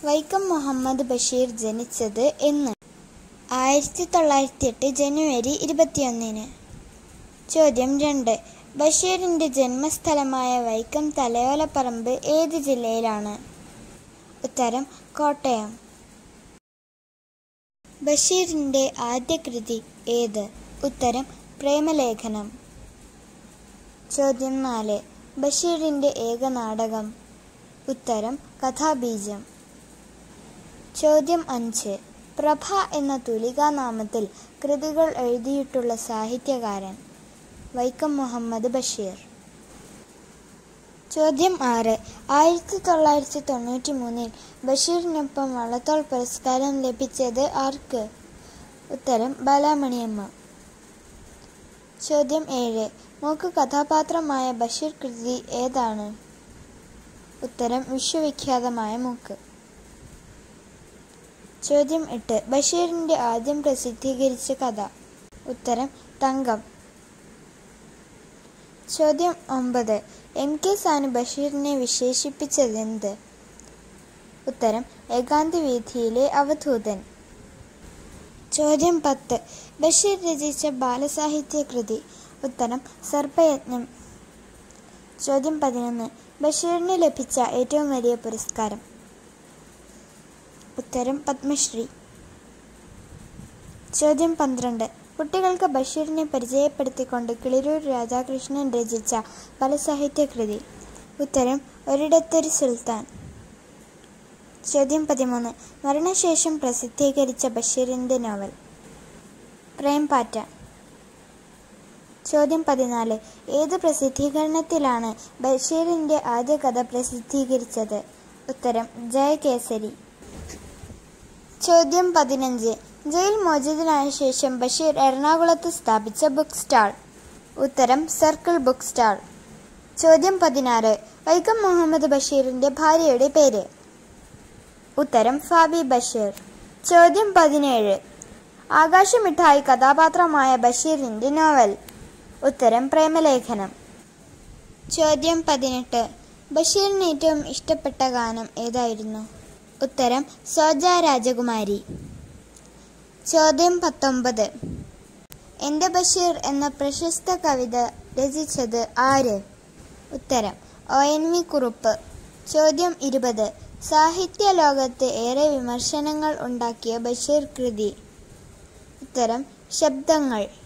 വൈക്കം മുഹമ്മദ് ബഷീർ ജനിച്ചത് എന്ന് ആയിരത്തി തൊള്ളായിരത്തി എട്ട് ജനുവരി ഇരുപത്തിയൊന്നിന് ചോദ്യം രണ്ട് ബഷീറിന്റെ ജന്മസ്ഥലമായ വൈക്കം തലയോലപ്പറമ്പ് ഏത് ജില്ലയിലാണ് ഉത്തരം കോട്ടയം ബഷീറിന്റെ ആദ്യ കൃതി ഏത് ഉത്തരം പ്രേമലേഖനം ചോദ്യം നാല് ബഷീറിന്റെ ഏക നാടകം ഉത്തരം കഥാബീജം ചോദ്യം അഞ്ച് പ്രഭ എന്ന തുലികാനാമത്തിൽ കൃതികൾ എഴുതിയിട്ടുള്ള സാഹിത്യകാരൻ വൈക്കം മുഹമ്മദ് ബഷീർ ചോദ്യം ആറ് ആയിരത്തി തൊള്ളായിരത്തി തൊണ്ണൂറ്റി മൂന്നിൽ ബഷീറിനൊപ്പം വള്ളത്തോൾ പുരസ്കാരം ലഭിച്ചത് ആർക്ക് ഉത്തരം ബാലാമണിയമ്മ ചോദ്യം ഏഴ് മൂക്ക് കഥാപാത്രമായ ബഷീർ കൃതി ഏതാണ് ഉത്തരം വിശ്വവിഖ്യാതമായ മൂക്ക് ചോദ്യം എട്ട് ബഷീറിന്റെ ആദ്യം പ്രസിദ്ധീകരിച്ച കഥ ഉത്തരം തങ്കം ചോദ്യം ഒമ്പത് എം കെ സാനു ബഷീറിനെ വിശേഷിപ്പിച്ചതെന്ത് ഉത്തരം ഏകാന്ത വീഥിയിലെ അവധൂതൻ ചോദ്യം പത്ത് ബഷീർ രചിച്ച ബാലസാഹിത്യ കൃതി ഉത്തരം സർപ്പയജ്ഞം ചോദ്യം പതിനൊന്ന് ബഷീറിന് ലഭിച്ച ഏറ്റവും വലിയ പുരസ്കാരം ഉത്തരം പത്മശ്രീ ചോദ്യം പന്ത്രണ്ട് കുട്ടികൾക്ക് ബഷീറിനെ പരിചയപ്പെടുത്തിക്കൊണ്ട് കിളിരൂർ രാധാകൃഷ്ണൻ രചിച്ച ബാലസാഹിത്യ കൃതി ഉത്തരം ഒരിടത്തൊരു സുൽത്താൻ ചോദ്യം പതിമൂന്ന് മരണശേഷം പ്രസിദ്ധീകരിച്ച ബഷീറിന്റെ നോവൽ പ്രേംപാറ്റ ചോദ്യം പതിനാല് ഏത് പ്രസിദ്ധീകരണത്തിലാണ് ബഷീറിന്റെ ആദ്യ കഥ പ്രസിദ്ധീകരിച്ചത് ഉത്തരം ജയകേസരി ചോദ്യം പതിനഞ്ച് ജയിൽ മോചിതനായ ശേഷം ബഷീർ എറണാകുളത്ത് സ്ഥാപിച്ച ബുക്ക് സ്റ്റാൾ ഉത്തരം സർക്കിൾ ബുക്ക് സ്റ്റാൾ ചോദ്യം പതിനാറ് വൈക്കം മുഹമ്മദ് ബഷീറിന്റെ ഭാര്യയുടെ പേര് ഉത്തരം ഫാബി ബഷീർ ചോദ്യം പതിനേഴ് ആകാശമിഠായി കഥാപാത്രമായ ബഷീറിന്റെ നോവൽ ഉത്തരം പ്രേമലേഖനം ചോദ്യം പതിനെട്ട് ബഷീറിന് ഏറ്റവും ഇഷ്ടപ്പെട്ട ഗാനം ഏതായിരുന്നു ഉത്തരം സോജ രാജകുമാരി ചോദ്യം പത്തൊമ്പത് എൻ്റെ ബഷീർ എന്ന പ്രശസ്ത കവിത രചിച്ചത് ആര് ഉത്തരം ഒ എൻ വി കുറുപ്പ് ചോദ്യം ഇരുപത് സാഹിത്യ ലോകത്ത് ഏറെ വിമർശനങ്ങൾ ഉണ്ടാക്കിയ ബഷീർ കൃതി ഉത്തരം ശബ്ദങ്ങൾ